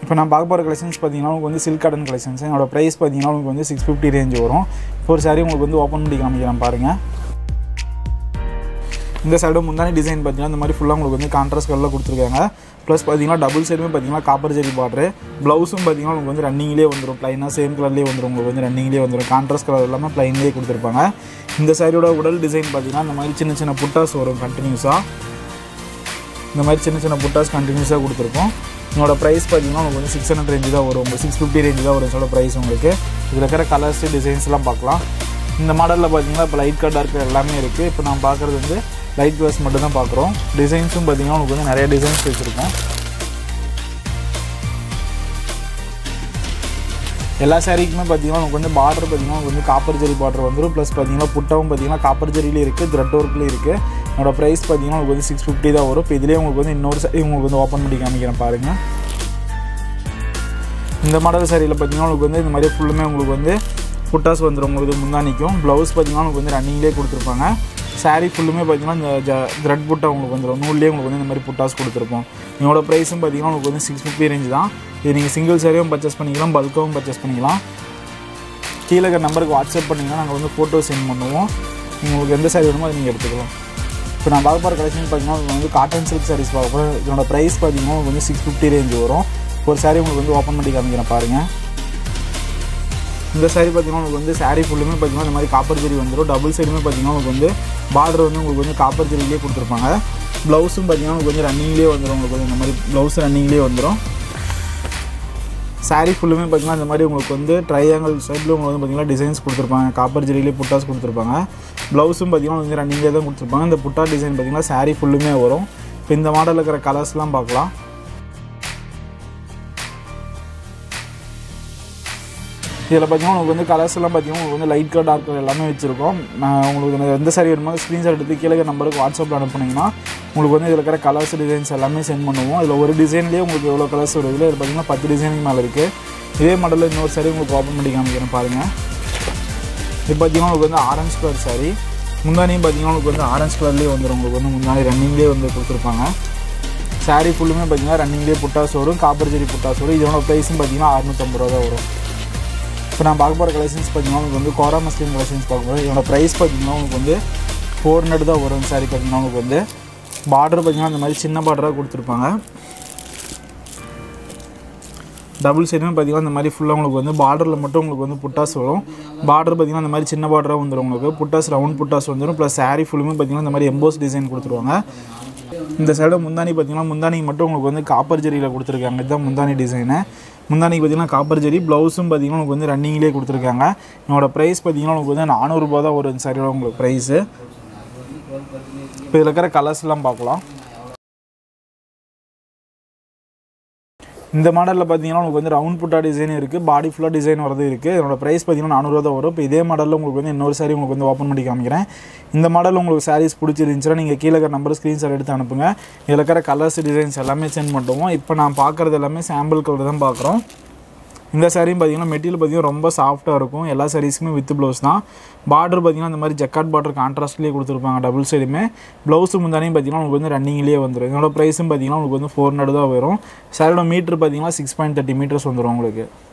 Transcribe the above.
இப்போ நான் பார்க்க போகிற கலெக்ஷன்ஸ் பார்த்தீங்கன்னா உங்களுக்கு வந்து சில்க் காட்டன் கலெக்ஷன்ஸ் என்னோட ப்ரைஸ் பார்த்தீங்கன்னா உங்களுக்கு வந்து சிக்ஸ் ஃபிஃப்டி ரேஞ்ச் வரும் இப்போ ஒரு சாரி உங்களுக்கு வந்து ஓப்பன் பண்ணி காமிக்கிறேன் பாருங்கள் இந்த சைடு முந்தானி டிசைன் பார்த்தீங்கன்னா இந்த மாதிரி ஃபுல்லாக உங்களுக்கு வந்து கான்ட்ராஸ்ட் கலரில் கொடுத்துருக்காங்க ப்ளஸ் பார்த்தீங்கன்னா டபுள் சைடுமே பார்த்தீங்கன்னா காப்பர் ஜெரி பார்டரு ப்ளவுஸும் பார்த்தீங்கன்னா உங்களுக்கு வந்து ரன்னிங்லேயே வந்துடும் ப்ளைனாக சேம் கலர்லேயே வந்துடும் உங்களுக்கு வந்து ரன்னிங்லேயே வந்துடும் கான்ட்ராஸ்ட் கலர் இல்லாமல் ப்ளைன்லேயே கொடுத்துருப்பாங்க இந்த சாரியோட உடல் டிசைன் பார்த்தீங்கன்னா இந்த மாதிரி சின்ன சின்ன புட்டாஸ் வரும் கண்டினியூஸாக இந்த மாதிரி சின்ன சின்ன புட்டாஸ் கண்டினியூஸாக கொடுத்துருக்கோம் என்னோட ப்ரைஸ் பார்த்தீங்கன்னா உங்களுக்கு வந்து சிக்ஸ் ஹண்ட்ரட் ரேஞ்சு தான் வரும் உங்களுக்கு சிக்ஸ் ஃபிஃப்டி ரேஞ்சு தான் வரும் இதோட ப்ரைஸ் உங்களுக்கு இதில் இருக்கிற கலர்ஸ் டிசைன்ஸ்லாம் பார்க்கலாம் இந்த மாடலில் பார்த்தீங்கன்னா இப்போ லைட் கட் டார்க் எல்லாமே இருக்குது இப்போ நான் பார்க்குறது வந்து லைட் கலர்ஸ் மட்டும் தான் பார்க்குறோம் டிசைன்ஸும் பார்த்தீங்கன்னா உங்களுக்கு வந்து நிறைய டிசைன்ஸ் வச்சுருக்கோம் எல்லா சாரீக்குமே பார்த்தீங்கன்னா உங்களுக்கு வந்து பார்டர் பார்த்தீங்கன்னா உங்களுக்கு வந்து காப்பர் ஜெரி பார்டர் வந்துடும் ப்ளஸ் பார்த்தீங்கன்னா புட்டாவும் பார்த்தீங்கன்னா காப்பர் ஜெரியிலே இருக்குது த்ரெட் ஒர்க்லேயும் இருக்குது என்னோட ப்ரைஸ் பார்த்தீங்கன்னா உங்களுக்கு வந்து சிக்ஸ் ஃபிஃப்டி தான் வரும் இப்போ இதுலேயே உங்களுக்கு வந்து இன்னொரு சாரி உங்களுக்கு வந்து ஓப்பன் பண்ணி காமிக்கிறேன் பாருங்கள் இந்த மாடல் சாரியில் பார்த்தீங்கன்னா உங்களுக்கு வந்து இந்த மாதிரி ஃபுல்லுமே உங்களுக்கு வந்து புட்டாஸ் வந்துடும் உங்களுக்கு முந்தானிக்கும் ப்ளவுஸ் பார்த்தீங்கன்னா உங்களுக்கு வந்து ரன்னிங்லேயே கொடுத்துருப்பாங்க சாரீ ஃபுல்லுமே பார்த்தீங்கன்னா இந்த ஜ த்ரெட் புட்டா உங்களுக்கு வந்துடும் நூல்லேயே உங்களுக்கு வந்து இந்த மாதிரி புட்டாஸ் கொடுத்துருப்போம் என்னோட ப்ரைஸும் பார்த்தீங்கன்னா உங்களுக்கு வந்து சிக்ஸ் ஃபிஃப்டி ரேஞ்ச் தான் இது நீங்கள் சிங்கிள் சாரியும் பர்ச்சேஸ் பண்ணிக்கலாம் பல்காகவும் பர்ச்சேஸ் பண்ணிக்கலாம் கீழே இருக்கிற நம்பருக்கு வாட்ஸ்அப் பண்ணிங்கன்னா நாங்கள் வந்து ஃபோட்டோ சென்ட் பண்ணுவோம் உங்களுக்கு எந்த சாரி வேணுமோ அதை நீங்கள் எடுத்துக்கலாம் இப்போ நான் பார்க்க போகிற கலெக்ஷன் பார்த்தீங்கன்னா உங்களுக்கு வந்து காட்டன் சில்க் சாரீஸ் பார்க்க போகிறோம் இதனோட ப்ரைஸ் பார்த்தீங்கன்னா உங்களுக்கு வந்து சிக்ஸ் ஃபிஃப்டி ரேஞ்ச் வரும் ஒரு சாரி உங்களுக்கு வந்து ஓப்பன் பண்ணி காமிக்கிறேன் பாருங்கள் இந்த சாரி பார்த்தீங்கன்னா உங்களுக்கு வந்து சாரி ஃபுல்லுமே பார்த்தீங்கன்னா இந்த மாதிரி காப்பர் ஜெரி வந்துடும் டபுள் சைடுமே பார்த்தீங்கன்னா உங்களுக்கு வந்து பார்டர் வந்து உங்களுக்கு வந்து காப்பர் ஜெரிலேயே கொடுத்துருப்பாங்க ப்ளவுஸும் பார்த்தீங்கன்னா உங்களுக்கு வந்து ரன்னிங்லேயே வந்துடும் உங்களுக்கு வந்து இந்த மாதிரி ப்ளவுஸ் ரன்னிங்லேயே வந்துடும் சாரீ ஃபுல்லுமே பார்த்தீங்கன்னா இந்த மாதிரி உங்களுக்கு வந்து ட்ரையாங்கல் சைடில் உங்களுக்கு வந்து பார்த்தீங்கன்னா டிசைன்ஸ் கொடுத்துருப்பாங்க காப்பர் ஜெரியிலே புட்டாஸ் கொடுத்துருப்பாங்க ப்ளவுஸும் பார்த்தீங்கன்னா வந்து ரன்னிங்லேயே தான் கொடுத்துருப்பாங்க இந்த புட்டா டிசைன் பார்த்தீங்கன்னா சாரீ ஃபுல்லுமே வரும் இப்போ இந்த மாடலில் இருக்கிற கலர்ஸ்லாம் பார்க்கலாம் இதில் பார்த்தீங்கன்னா உங்களுக்கு வந்து கலர்ஸ் எல்லாம் பார்த்தீங்கன்னா உங்களுக்கு வந்து லைட் கலர் டார்க் கலர் எல்லாமே வச்சிருக்கோம் நான் உங்களுக்கு எந்த சாரி வேணுமோ ஸ்க்ரீன்ஷாட் எடுத்து கீழே நம்பருக்கு வாட்ஸ்அப்பில் அனுப்புனீங்கன்னா உங்களுக்கு வந்து இதில் இருக்கிற கலர்ஸ் டிசைன்ஸ் எல்லாமே சென்ட் பண்ணுவோம் இதில் ஒரு டிசைன்லேயே உங்களுக்கு எவ்வளோ கலர்ஸ் வருது இதில் பார்த்தீங்கன்னா பத்து டிசைனுக்கு மேலே இருக்குது இதே மாடலில் இன்னொரு சாரி உங்களுக்கு ஓப்பன் பண்ணி காமிக்கிறேன் பாருங்கள் இது பார்த்தீங்கன்னா உங்களுக்கு வந்து ஆரஞ்ச் கலர் சாரி முந்தானியும் பார்த்தீங்கன்னா உங்களுக்கு வந்து ஆரஞ்ச் கலர்லேயே வந்துடும் உங்களுக்கு வந்து முந்தானி ரன்னிங்லேயே வந்து கொடுத்துருப்பாங்க சாரீ ஃபுல்லுமே பார்த்தீங்கன்னா ரன்னிங்லேயே புட்டாஸ் வரும் காப்பர் ஜெரி புட்டாஸ் வரும் இதோட ப்ரைஸும் பார்த்தீங்கன்னா அறுநூத்தம்பது ரூபா தான் வரும் இப்போ நான் பார்க்க போகிற கலெக்ஷன்ஸ் பார்த்தீங்கன்னா உங்களுக்கு வந்து கோரா மஸ்லின் கலெக்ஷன்ஸ் பார்க்க போகிறோம் இதோட ப்ரைஸ் பார்த்தீங்கன்னா உங்களுக்கு வந்து ஃபோர் ஹண்ட்ரட் தான் வரும் சாரி பார்த்தீங்கன்னா உங்களுக்கு வந்து பார்டர் பார்த்தீங்கன்னா இந்த மாதிரி சின்ன பார்டராக கொடுத்துருப்பாங்க டபுள் சைடுமே பார்த்தீங்கன்னா இந்த மாதிரி ஃபுல்லாக உங்களுக்கு வந்து பார்டரில் மட்டும் உங்களுக்கு வந்து புட்டாஸ் வரும் பார்டர் பார்த்தீங்கன்னா இந்த மாதிரி சின்ன பார்டராக வந்துடும் உங்களுக்கு புட்டாஸ் ரவுண்ட் புட்டாஸ் வந்துடும் ப்ளஸ் சாரீ ஃபுல்லுமே பார்த்தீங்கன்னா இந்த மாதிரி எம்போஸ் டிசைன் கொடுத்துருவாங்க இந்த சைடு முந்தானி பார்த்தீங்கன்னா முந்தானி மட்டும் உங்களுக்கு வந்து காப்பர் ஜெரியில் கொடுத்துருக்காங்க இதுதான் முந்தானி டிசைனு முந்தானிக்கு பார்த்தீங்கன்னா காப்பர் ஜெரி ப்ளவுஸும் பார்த்தீங்கன்னா உங்களுக்கு வந்து ரன்னிங்லேயே கொடுத்துருக்காங்க என்னோட ப்ரைஸ் பார்த்தீங்கன்னா உங்களுக்கு வந்து நானூறுரூபா தான் வரும் சாரியோட உங்களுக்கு ப்ரைஸு இப்போ இதில் இருக்கிற கலர்ஸ்லாம் பார்க்கலாம் இந்த மாடலில் பார்த்தீங்கன்னா உங்களுக்கு வந்து ரவுண்ட் புட்டா டிசைன் இருக்குது பாடி ஃபுல்லாக டிசைன் வரது இருக்குது இதோட ப்ரைஸ் பார்த்தீங்கன்னா நானூறுவா தான் வரும் இப்போ இதே மாடலில் உங்களுக்கு வந்து இன்னொரு சாரி உங்களுக்கு வந்து ஓப்பன் பண்ணி காமிக்கிறேன் இந்த மாடல் உங்களுக்கு சாரீஸ் பிடிச்சிருந்துச்சுன்னா நீங்கள் கீழே இருக்கிற நம்பர் ஸ்க்ரீன்ஷாட் எடுத்து அனுப்புங்க இதில் இருக்கிற கலர்ஸ் டிசைன்ஸ் எல்லாமே சென்ட் பண்ணுவோம் இப்போ நான் பார்க்குறது எல்லாமே சாம்பிள் கலர் தான் பார்க்குறோம் இந்த சாரியும் பார்த்தீங்கன்னா மெட்டீரியல் பார்த்தீங்கன்னா ரொம்ப சாஃப்ட்டாக இருக்கும் எல்லா சாரீஸுமே வித் ப்ளவுஸ் தான் பார்டர் பார்த்தீங்கன்னா இந்த மாதிரி ஜக்காட் பார்டர் கான்ட்ராஸ்ட்லேயே கொடுத்துருப்பாங்க டபுள் சைடுமே ப்ளவுஸு முந்தானையும் பார்த்தீங்கன்னா உங்களுக்கு வந்து ரன்னிங்லேயே வந்துடும் இதோட ப்ரைஸும் பார்த்தீங்கன்னா உங்களுக்கு வந்து ஃபோர் ஹண்ட்ரட் தான் வரும் சாரியோட மீட்ரு பார்த்தீங்கன்னா சிக்ஸ் பாயிண்ட் தேர்ட்டி மீட்டர்ஸ் வந்துடும் உங்களுக்கு